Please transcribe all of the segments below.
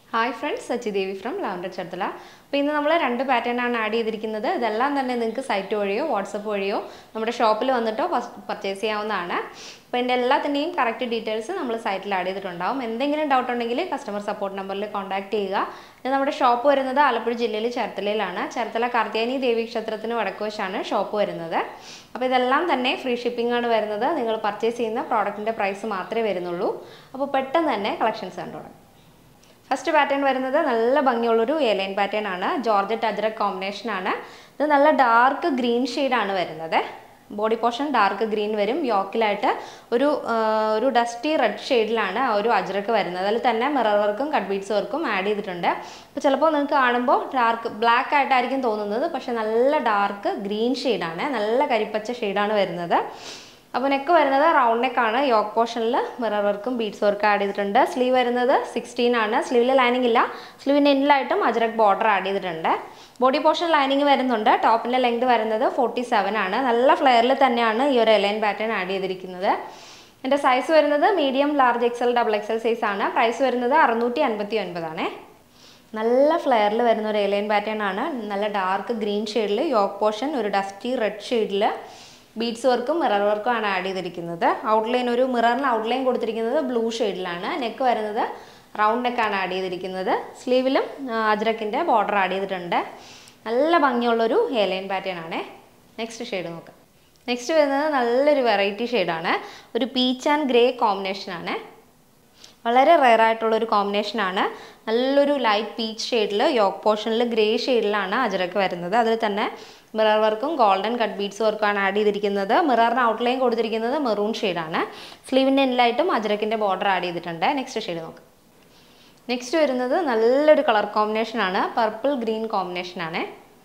hi friends Sachidevi from Lavender Cherthala അപ്പോൾ ഇന്ന് നമ്മൾ രണ്ട് പാറ്റേൺ ആണ് ആഡ് ചെയ്തിരിക്കുന്നത് ഇതെല്ലാം തന്നെ നിങ്ങൾക്ക് സൈറ്റ് വഴിയോ വാട്സപ്പ് വഴിയോ നമ്മുടെ ഷോപ്പിൽ വന്നിട്ടോ പർച്ചേസ് ചെയ്യാവുന്നതാണ് അപ്പോൾ എൻ്റെ എല്ലാത്തിൻ്റെയും കറക്റ്റ് ഡീറ്റെയിൽസ് നമ്മൾ സൈറ്റിൽ ആഡ് ചെയ്തിട്ടുണ്ടാവും എന്തെങ്കിലും ഡൗട്ട് ഉണ്ടെങ്കിൽ കസ്റ്റമർ സപ്പോർട്ട് നമ്പറിൽ കോൺടാക്ട് ചെയ്യുക ഇത് നമ്മുടെ ഷോപ്പ് വരുന്നത് ആലപ്പുഴ ജില്ലയിൽ ചേർത്തലയിലാണ് ചേർത്തല കാർത്തിയാനി ദേവി ക്ഷേത്രത്തിന് വടക്കുവശാണ് ഷോപ്പ് വരുന്നത് അപ്പോൾ ഇതെല്ലാം തന്നെ ഫ്രീ ഷിപ്പിംഗ് ആണ് വരുന്നത് നിങ്ങൾ പർച്ചേസ് ചെയ്യുന്ന പ്രോഡക്റ്റിൻ്റെ പ്രൈസ് മാത്രമേ വരുന്നുള്ളൂ അപ്പോൾ പെട്ടെന്ന് തന്നെ കളക്ഷൻസ് കണ്ടോളാം ഫസ്റ്റ് പാറ്റേൺ വരുന്നത് നല്ല ഭംഗിയുള്ളൊരു എലൈൻ പാറ്റേൺ ആണ് ജോർജറ്റ് അജ്രക് കോമ്പിനേഷൻ ആണ് ഇത് നല്ല ഡാർക്ക് ഗ്രീൻ ആണ് വരുന്നത് ബോഡി പോർഷൻ ഡാർക്ക് ഗ്രീൻ വരും യോക്കിലായിട്ട് ഒരു ആ, ഒരു ഡസ്റ്റി റെഡ് ഷെയ്ഡിലാണ് ആ ഒരു അജ്രക്ക് വരുന്നത് അതിൽ തന്നെ മിറർ വർക്കും കട്ട് ബീഡ്സ് വർക്കും ആഡ് ചെയ്തിട്ടുണ്ട് അപ്പോൾ ചിലപ്പോൾ നിങ്ങൾക്ക് കാണുമ്പോൾ ഡാർക്ക് ബ്ലാക്ക് ആയിട്ടായിരിക്കും തോന്നുന്നത് പക്ഷേ നല്ല ഡാർക്ക് ഗ്രീൻ ഷെയ്ഡാണ് നല്ല കരിപ്പച്ച ഷെയ്ഡാണ് വരുന്നത് അപ്പോൾ നെക്ക് വരുന്നത് റൗണ്ട് നെക്കാണ് യോക്ക് പോർഷനിൽ മിറർ വർക്കും ബീഡ്സ് വർക്കും ആഡ് ചെയ്തിട്ടുണ്ട് സ്ലീവ് വരുന്നത് സിക്സ്റ്റീൻ ആണ് സ്ലീവിൽ ലൈനിങ് ഇല്ല സ്ലീവിൻ്റെ എൻഡിലായിട്ടും അജറക് ബോർഡർ ആഡ് ചെയ്തിട്ടുണ്ട് ബോഡി പോർഷൻ ലൈനിങ് വരുന്നുണ്ട് ടോപ്പിൻ്റെ ലെങ്ത് വരുന്നത് ഫോർട്ടി സെവൻ ആണ് നല്ല ഫ്ലെയറിൽ തന്നെയാണ് ഈ ഒരു എലൈൻ പാറ്റേൺ ആഡ് ചെയ്തിരിക്കുന്നത് എൻ്റെ സൈസ് വരുന്നത് medium large XL double XL size ആണ് പ്രൈസ് വരുന്നത് അറുന്നൂറ്റി അൻപത്തി ഒൻപതാണേ നല്ല ഫ്ലെയറിൽ വരുന്ന ഒരു എലൈൻ പാറ്റേൺ ആണ് നല്ല ഡാർക്ക് ഗ്രീൻ ഷെയ്ഡിൽ യോക്ക് പോർഷൻ ഒരു ഡസ്റ്റി റെഡ് ഷെയ്ഡിൽ ബീഡ്സ് വർക്കും മിറർ വർക്കും ആണ് ആഡ് ചെയ്തിരിക്കുന്നത് ഔട്ട്ലൈൻ ഒരു മിററിന് ഔട്ട്ലൈൻ കൊടുത്തിരിക്കുന്നത് ബ്ലൂ ഷെയ്ഡിലാണ് നെക്ക് വരുന്നത് റൗണ്ട് നെക്കാണ് ആഡ് ചെയ്തിരിക്കുന്നത് സ്ലീവിലും അജ്രക്കിൻ്റെ ബോർഡർ ആഡ് ചെയ്തിട്ടുണ്ട് നല്ല ഭംഗിയുള്ളൊരു ഹെയർലൈൻ പാറ്റേൺ ആണേ നെക്സ്റ്റ് ഷെയ്ഡ് നോക്കാം നെക്സ്റ്റ് വരുന്നത് നല്ലൊരു വെറൈറ്റി ഷെയ്ഡാണ് ഒരു പീച്ച് ആൻഡ് ഗ്രേ കോമ്പിനേഷനാണ് വളരെ റെയർ ആയിട്ടുള്ള ഒരു കോമ്പിനേഷനാണ് നല്ലൊരു ലൈറ്റ് പീച്ച് ഷെയ്ഡിൽ യോക്ക് പോർഷനിൽ ഗ്രേ ഷെയ്ഡിലാണ് അജറക്ക് വരുന്നത് അതിൽ തന്നെ മിറർ വർക്കും ഗോൾഡൻ കട്ട് ബീഡ്സ് വർക്കുമാണ് ആഡ് ചെയ്തിരിക്കുന്നത് മിററിന് ഔട്ട്ലൈൻ കൊടുത്തിരിക്കുന്നത് മെറൂൺ ഷെയ്ഡാണ് സ്ലീവിൻ്റെ എൻഡിലായിട്ടും അജറക്കിൻ്റെ ബോർഡർ ആഡ് ചെയ്തിട്ടുണ്ട് നെക്സ്റ്റ് ഷെയ്ഡ് നോക്കാം നെക്സ്റ്റ് വരുന്നത് നല്ലൊരു കളർ കോമ്പിനേഷനാണ് പർപ്പിൾ ഗ്രീൻ കോമ്പിനേഷനാണ്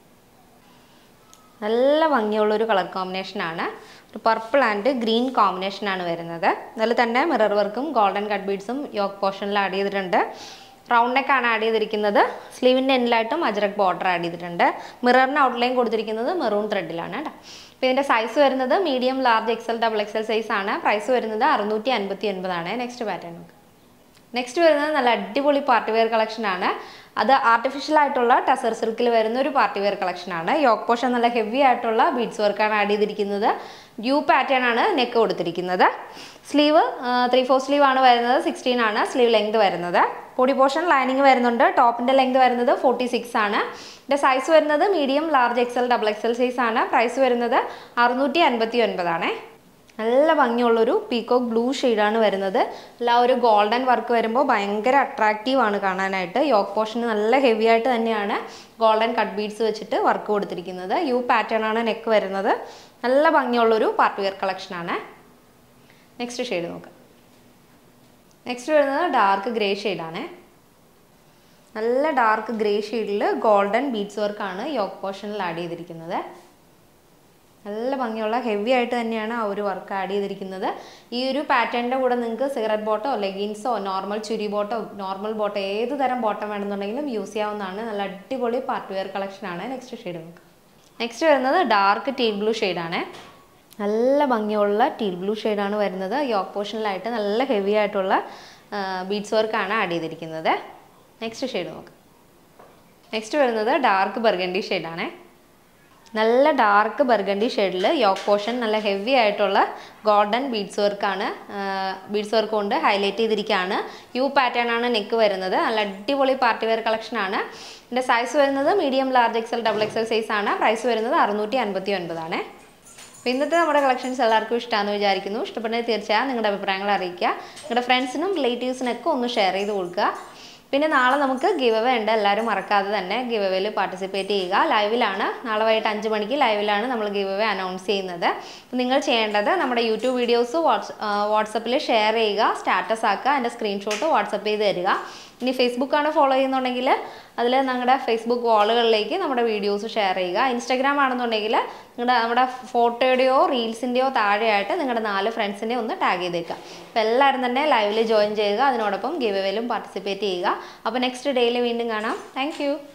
നല്ല ഭംഗിയുള്ളൊരു കളർ കോമ്പിനേഷനാണ് ഒരു പർപ്പിൾ ആൻഡ് ഗ്രീൻ കോമ്പിനേഷനാണ് വരുന്നത് അതിൽ തന്നെ മിറർ വർക്കും ഗോൾഡൻ കട്ട് ബീഡ്സും യോക്ക് പോർഷനിൽ ആഡ് ചെയ്തിട്ടുണ്ട് റൗണ്ട് നെക്കാണ് ആഡ് ചെയ്തിരിക്കുന്നത് സ്ലീവിൻ്റെ എൻഡിലായിട്ടും അജറക് ബോർഡർ ആഡ് ചെയ്തിട്ടുണ്ട് മിററിന് ഔട്ട്ലൈൻ കൊടുത്തിരിക്കുന്നത് മെറൂൺ ത്രെഡിലാണ് കേട്ടോ അപ്പോൾ ഇതിൻ്റെ സൈസ് വരുന്നത് medium large XL double XL size ആണ് പ്രൈസ് വരുന്നത് അറുന്നൂറ്റി അൻപത്തി ഒൻപതാണ് നെക്സ്റ്റ് പാറ്റേൺ നോക്കാം നെക്സ്റ്റ് വരുന്നത് നല്ല അടിപൊളി പാർട്ടി വെയർ കളക്ഷൻ ആണ് അത് ആർട്ടിഫിഷ്യൽ ആയിട്ടുള്ള ടസർ സിൽക്കിൽ വരുന്ന ഒരു പാർട്ടി വെയർ കളക്ഷൻ ആണ് യോക്ക് പോർഷൻ നല്ല ഹെവി ആയിട്ടുള്ള ബീഡ്സ് വർക്കാണ് ആഡ് ചെയ്തിരിക്കുന്നത് യു പാറ്റേൺ ആണ് നെക്ക് കൊടുത്തിരിക്കുന്നത് സ്ലീവ് ത്രീ ഫോർ സ്ലീവ് ആണ് വരുന്നത് സിക്സ്റ്റീൻ ആണ് സ്ലീവ് ലെങ്ത് വരുന്നത് ബോഡി പോർഷൻ ലൈനിങ് വരുന്നുണ്ട് ടോപ്പിൻ്റെ ലെങ്ത് വരുന്നത് ഫോർട്ടി സിക്സ് ആണ് ഇതിൻ്റെ സൈസ് വരുന്നത് medium large XL double XL size ആണ് പ്രൈസ് വരുന്നത് അറുന്നൂറ്റി അൻപത്തി ഒൻപതാണേ നല്ല ഭംഗിയുള്ളൊരു പീക്കോക്ക് ബ്ലൂ ഷെയ്ഡാണ് വരുന്നത് എല്ലാ ഒരു ഗോൾഡൻ വർക്ക് വരുമ്പോൾ ഭയങ്കര അട്രാക്റ്റീവ് ആണ് കാണാനായിട്ട് യോക്ക് പോർഷന് നല്ല ഹെവി ആയിട്ട് തന്നെയാണ് ഗോൾഡൻ കട്ട് ബീഡ്സ് വെച്ചിട്ട് വർക്ക് കൊടുത്തിരിക്കുന്നത് യു പാറ്റേൺ ആണ് നെക്ക് വരുന്നത് നല്ല ഭംഗിയുള്ളൊരു പാർട്ടി വെയർ കളക്ഷനാണ് നെക്സ്റ്റ് ഷെയ്ഡ് നോക്കാം നെക്സ്റ്റ് വരുന്നത് ഡാർക്ക് ഗ്രേ ഷെയ്ഡാണ് നല്ല ഡാർക്ക് ഗ്രേ ഷെയ്ഡിൽ ഗോൾഡൻ ബീഡ്സ് വർക്കാണ് യോക്ക് പോർഷനിൽ ആഡ് ചെയ്തിരിക്കുന്നത് നല്ല ഭംഗിയുള്ള ഹെവി ആയിട്ട് തന്നെയാണ് ആ ഒരു വർക്ക് ആഡ് ചെയ്തിരിക്കുന്നത് ഈ ഒരു പാറ്റേണിൻ്റെ കൂടെ നിങ്ങൾക്ക് സിഗരറ്റ് ബോട്ടോ ലെഗിൻസോ നോർമൽ ചുരി ബോട്ടോ നോർമൽ ബോട്ടോ ഏത് തരം ബോട്ടം വേണമെന്നുണ്ടെങ്കിലും യൂസ് ചെയ്യാവുന്നതാണ് നല്ല അടിപൊളി പാർട്ടി വെയർ കളക്ഷനാണ് നെക്സ്റ്റ് ഷെയ്ഡ് നമുക്ക് നെക്സ്റ്റ് വരുന്നത് ഡാർക്ക് ടീൽ ബ്ലൂ ഷെയ്ഡാണ് നല്ല ഭംഗിയുള്ള ടീൽ ബ്ലൂ ഷെയ്ഡാണ് വരുന്നത് യോക്ക് പോർഷനിലായിട്ട് നല്ല ഹെവി ആയിട്ടുള്ള ബീഡ്സ് വർക്കാണ് ആഡ് ചെയ്തിരിക്കുന്നത് നെക്സ്റ്റ് ഷെയ്ഡ് നോക്കാം നെക്സ്റ്റ് വരുന്നത് ഡാർക്ക് ബർഗൻഡി ഷെയ്ഡാണേ നല്ല ഡാർക്ക് ബർഗണ്ടി ഷെയ്ഡിൽ യോക്ക് പോർഷൻ നല്ല ഹെവി ആയിട്ടുള്ള ഗോൾഡൻ ബീഡ്സ് വർക്കാണ് ബീഡ്സ് വർക്ക് കൊണ്ട് ഹൈലൈറ്റ് ചെയ്തിരിക്കുകയാണ് യു പാറ്റേൺ ആണ് നെക്ക് വരുന്നത് നല്ല അടിപൊളി പാർട്ടി വെയർ കളക്ഷൻ ആണ് ഇതിൻ്റെ സൈസ് വരുന്നത് medium large XL double XL size ആണ് പ്രൈസ് വരുന്നത് അറുന്നൂറ്റി അൻപത്തി ഒൻപതാണ് അപ്പോൾ ഇന്നത്തെ നമ്മുടെ കളക്ഷൻസ് എല്ലാവർക്കും ഇഷ്ടമാണെന്ന് വിചാരിക്കുന്നു ഇഷ്ടപ്പെട്ടെങ്കിൽ തീർച്ചയായും നിങ്ങളുടെ അഭിപ്രായങ്ങൾ അറിയിക്കുക നിങ്ങളുടെ ഫ്രണ്ട്സിനും റിലേറ്റീവ്സിനൊക്കെ ഒന്ന് ഷെയർ ചെയ്ത് കൊടുക്കുക പിന്നെ നാളെ നമുക്ക് ഗിവ് അവേ ഉണ്ട് എല്ലാവരും മറക്കാതെ തന്നെ ഗിവ് അവേയിൽ പാർട്ടിസിപ്പേറ്റ് ചെയ്യുക ലൈവിലാണ് നാളെ വൈകിട്ട് അഞ്ച് മണിക്ക് ലൈവിലാണ് നമ്മൾ ഗിവ് അവേ അനൗൺസ് ചെയ്യുന്നത് അപ്പോൾ നിങ്ങൾ ചെയ്യേണ്ടത് നമ്മുടെ യൂട്യൂബ് വീഡിയോസ് വാട്സ് വാട്സപ്പിൽ ഷെയർ ചെയ്യുക സ്റ്റാറ്റസ് ആക്കുക അതിൻ്റെ സ്ക്രീൻഷോട്ട് വാട്സപ്പ് ചെയ്ത് തരിക ഇനി ഫേസ്ബുക്കാണ് ഫോളോ ചെയ്യുന്നുണ്ടെങ്കിൽ അതിൽ ഞങ്ങളുടെ ഫേസ്ബുക്ക് വാളുകളിലേക്ക് നമ്മുടെ വീഡിയോസ് ഷെയർ ചെയ്യുക ഇൻസ്റ്റാഗ്രാം ആണെന്നുണ്ടെങ്കിൽ നിങ്ങളുടെ നമ്മുടെ ഫോട്ടോയുടെയോ റീൽസിൻ്റെയോ താഴെയായിട്ട് നിങ്ങളുടെ നാല് ഫ്രണ്ട്സിനെ ഒന്ന് ടാഗ് ചെയ്തേക്കുക അപ്പോൾ എല്ലാവരും തന്നെ ലൈവിൽ ജോയിൻ ചെയ്യുക അതിനോടൊപ്പം ഗിവ് അവേയിലും പാർട്ടിസിപ്പേറ്റ് ചെയ്യുക അപ്പോൾ നെക്സ്റ്റ് ഡേയിൽ വീണ്ടും കാണാം താങ്ക്